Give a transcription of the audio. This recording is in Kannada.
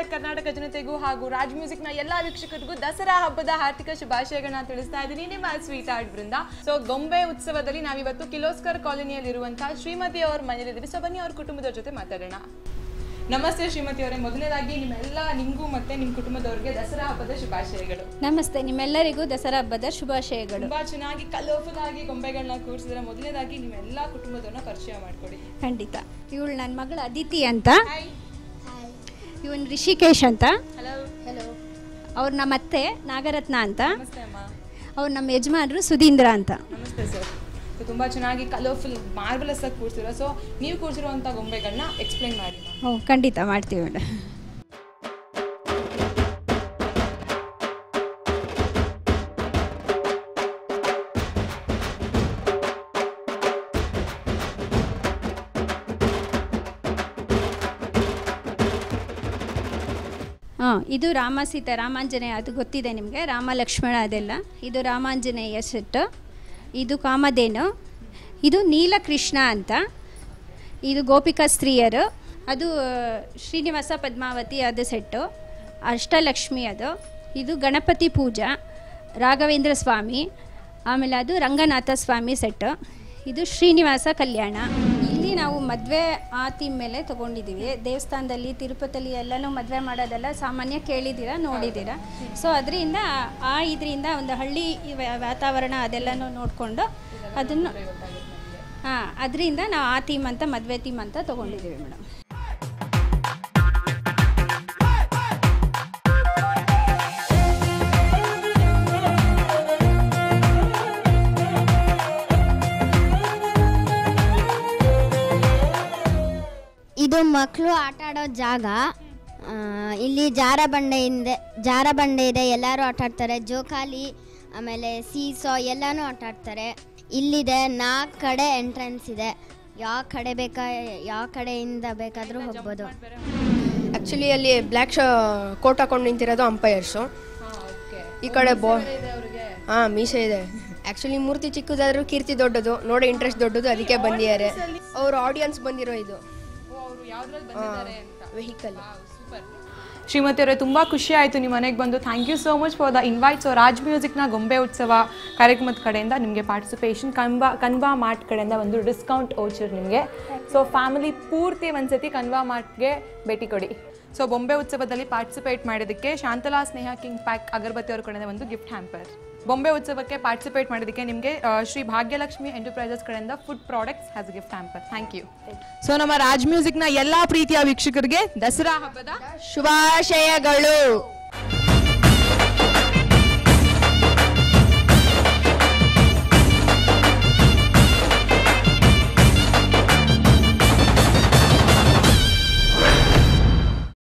ಕರ್ನಾಟಕ ಜನತೆಗೂ ಹಾಗೂ ರಾಜ್ ಮ್ಯೂಸಿಕ್ ನ ಎಲ್ಲಾ ವೀಕ್ಷಕರಿಗೂ ದಸರಾ ಹಬ್ಬದ ಹಾರ್ದಿಕ ಶುಭಾಶಯಗಳನ್ನ ತಿಳಿಸ್ತಾ ಇದ್ದೀನಿ ನಿಮ್ಮ ಸ್ವೀಟ್ ಆರ್ಟ್ ಬೃಂದ ಸೊ ಗೊಂಬೆ ಉತ್ಸವದಲ್ಲಿ ನಾವಿವತ್ತು ಕಿಲೋಸ್ಕರ್ ಕಾಲೋನಿಯಲ್ಲಿ ಇರುವಂತಹ ಶ್ರೀಮತಿ ಅವ್ರ ಮನೇಲಿದ್ದೀವಿ ಸೊ ಬನ್ನಿ ಅವ್ರ ಕುಟುಂಬದವ್ರ ಜೊತೆ ಮಾತಾಡೋಣ ನಮಸ್ತೆ ಶ್ರೀಮತಿ ಅವರೇ ಮೊದಲನೇದಾಗಿ ನಿಮ್ಮೆಲ್ಲ ನಿಮ್ಗೂ ಮತ್ತೆ ನಿಮ್ ಕುಟುಂಬದವ್ರಿಗೆ ದಸರಾ ಹಬ್ಬದ ಶುಭಾಶಯಗಳು ನಮಸ್ತೆ ನಿಮ್ಮೆಲ್ಲರಿಗೂ ದಸರಾ ಹಬ್ಬದ ಶುಭಾಶಯಗಳು ತುಂಬಾ ಚೆನ್ನಾಗಿ ಕಲರ್ಫುಲ್ ಆಗಿ ಗೊಂಬೆಗಳನ್ನ ಕೂರಿಸಿದ್ರೆ ಮೊದಲನೇದಾಗಿ ನಿಮ್ಮೆಲ್ಲ ಕುಟುಂಬದವ್ರನ್ನ ಪರಿಚಯ ಮಾಡ್ಕೊಡಿ ಖಂಡಿತ ಇವಳು ನನ್ನ ಮಗಳು ಅದಿತಿ ಅಂತ ಇವನ್ ರಿಷಿಕೇಶ್ ಅಂತ ಹಲೋ ಹಲೋ ಅವ್ರು ನಮ್ಮ ಅತ್ತೆ ನಾಗರತ್ನ ಅಂತ ನಮಸ್ತೆ ಅಮ್ಮ ಅವ್ರು ನಮ್ಮ ಯಜಮಾನರು ಸುಧೀಂದ್ರ ಅಂತ ನಮಸ್ತೆ ಸರ್ ತುಂಬಾ ಚೆನ್ನಾಗಿ ಕಲರ್ಫುಲ್ ಮಾರ್ಬಲಸ್ ಆಗಿ ಕೂರ್ಸಿರೋ ಸೊ ನೀವು ಕೂರ್ಸಿರುವಂತ ಗೊಂಬೆಗಳನ್ನ ಎಕ್ಸ್ಪ್ಲೈನ್ ಮಾಡಿ ma'am. ಹ್ಞೂ ಖಂಡಿತ ಮಾಡ್ತೀವಿ ಮೇಡಮ್ ಹಾಂ ಇದು ರಾಮ ಸೀತಾ ರಾಮಾಂಜನೇಯ ಅದು ಗೊತ್ತಿದೆ ನಿಮಗೆ ರಾಮ ಲಕ್ಷ್ಮಣ ಅದೆಲ್ಲ ಇದು ರಾಮಾಂಜನೇಯ ಸೆಟ್ಟು ಇದು ಕಾಮಧೇನು ಇದು ನೀಲಕೃಷ್ಣ ಅಂತ ಇದು ಗೋಪಿಕಾ ಸ್ತ್ರೀಯರು ಅದು ಆ, ಶ್ರೀನಿವಾಸ ಪದ್ಮಾವತಿ ಅದು ಸೆಟ್ಟು ಅಷ್ಟಲಕ್ಷ್ಮಿ ಅದು ಇದು ಗಣಪತಿ ಪೂಜಾ ರಾಘವೇಂದ್ರ ಸ್ವಾಮಿ ಆಮೇಲೆ ಅದು ರಂಗನಾಥ ಸ್ವಾಮಿ ಸೆಟ್ಟು ಇದು ಶ್ರೀನಿವಾಸ ಕಲ್ಯಾಣ ಇಲ್ಲಿ ನಾವು ಮದುವೆ ಆ ಥೀಮ್ ಮೇಲೆ ತೊಗೊಂಡಿದ್ದೀವಿ ದೇವಸ್ಥಾನದಲ್ಲಿ ತಿರುಪತಿಲಿ ಎಲ್ಲನೂ ಮದುವೆ ಮಾಡೋದೆಲ್ಲ ಸಾಮಾನ್ಯ ಕೇಳಿದ್ದೀರಾ ನೋಡಿದ್ದೀರಾ ಸೊ ಅದರಿಂದ ಆ ಇದರಿಂದ ಒಂದು ಹಳ್ಳಿ ವ- ವಾತಾವರಣ ಅದೆಲ್ಲನೂ ನೋಡಿಕೊಂಡು ಅದನ್ನು ಹಾಂ ಅದರಿಂದ ನಾವು ಆ ಥೀಮ್ ಅಂತ ಮದುವೆ ಥೀಮ್ ಅಂತ ತೊಗೊಂಡಿದ್ದೀವಿ ಮೇಡಮ್ ಇದು ಮಕ್ಕಳು ಆಟ ಆಡೋ ಜಾಗ ಆ, ಇಲ್ಲಿ ಜಾರ ಬಂಡೆ ಇದೆ ಜಾರ ಬಂಡೆ ಇದೆ ಎಲ್ಲರೂ ಆಟ ಆಡ್ತಾರೆ ಜೋಕಾಲಿ ಆಮೇಲೆ ಸೀಸೋ ಎಲ್ಲನೂ ಆಟ ಆಡ್ತಾರೆ ಇಲ್ಲಿದೆ ನಾಲ್ಕು ಕಡೆ ಎಂಟ್ರೆನ್ಸ್ ಇದೆ ಯಾವ ಕಡೆ ಬೇಕಾ ಯಾವ ಕಡೆಯಿಂದ ಬೇಕಾದರೂ ಹೋಗ್ಬೋದು ಆ್ಯಕ್ಚುಲಿ ಅಲ್ಲಿ ಬ್ಲ್ಯಾಕ್ ಶೋ ಕೋಟ್ ಹಾಕೊಂಡು ನಿಂತಿರೋದು ಅಂಪೈರ್ಸು ಈ ಕಡೆ ಬೋ ಹಾಂ ಮೀಸೆ ಇದೆ ಆ್ಯಕ್ಚುಲಿ ಮೂರ್ತಿ ಚಿಕ್ಕದಾದ್ರೂ ಕೀರ್ತಿ ದೊಡ್ಡದು ನೋಡಿ ಇಂಟ್ರೆಸ್ಟ್ ದೊಡ್ಡದು ಅದಕ್ಕೆ ಬಂದಿದ್ದಾರೆ ಅವ್ರ ಆಡಿಯನ್ಸ್ ಬಂದಿರೋ ಇದು ವೆಹಿಕಲ್ ಶ್ರೀಮತಿ ಅವರೇ ತುಂಬಾ ಖುಷಿ ಆಯ್ತು ನಿಮ್ಮ ಮನೆಗೆ ಬಂದು thank you so much for the invite so Raj ಮ್ಯೂಸಿಕ್ನ ಗೊಂಬೆ ಉತ್ಸವ ಕಾರ್ಯಕ್ರಮದ ಕಡೆಯಿಂದ ನಿಮಗೆ ಪಾರ್ಟಿಸಿಪೇಷನ್ ಕನ್ವಾ ಕನ್ವಾ ಮಾರ್ಟ್ ಕಡೆಯಿಂದ ಒಂದು ಡಿಸ್ಕೌಂಟ್ ಓಚರ್ ನಿಮಗೆ ಸೊ ಫ್ಯಾಮಿಲಿ ಪೂರ್ತಿ ಒಂದ್ಸತಿ ಕನ್ವಾ ಮಾರ್ಟ್ಗೆ ಭೇಟಿ ಕೊಡಿ ಸೊ ಬೊಂಬೆ ಉತ್ಸವದಲ್ಲಿ ಪಾರ್ಟಿಸಿಪೇಟ್ ಮಾಡೋದಕ್ಕೆ ಶಾಂತಲಾ ಸ್ನೇಹ ಕಿಂಗ್ ಪ್ಯಾಕ್ ಅಗರಬತ್ತಿ ಅವ್ರ ಕಡೆಯಿಂದ ಒಂದು ಗಿಫ್ಟ್ ಹ್ಯಾಂಪರ್ ಬೊಂಬೆ ಉತ್ಸವಕ್ಕೆ ಪಾರ್ಟಿಸಿಪೇಟ್ ಮಾಡೋದಕ್ಕೆ ನಿಮಗೆ ಶ್ರೀ ಭಾಗ್ಯಲಕ್ಷ್ಮಿ ಎಂಟರ್ಪ್ರೈಸಸ್ ಕಡೆಯಿಂದ food products has gift hamper thank you so ನಮ್ಮ ರಾಜ್ ಮ್ಯೂಸಿಕ್ನ ಎಲ್ಲಾ ಪ್ರೀತಿಯ ವೀಕ್ಷಕರಿಗೆ ದಸರಾ ಹಬ್ಬದ ಶುಭಾಶಯಗಳು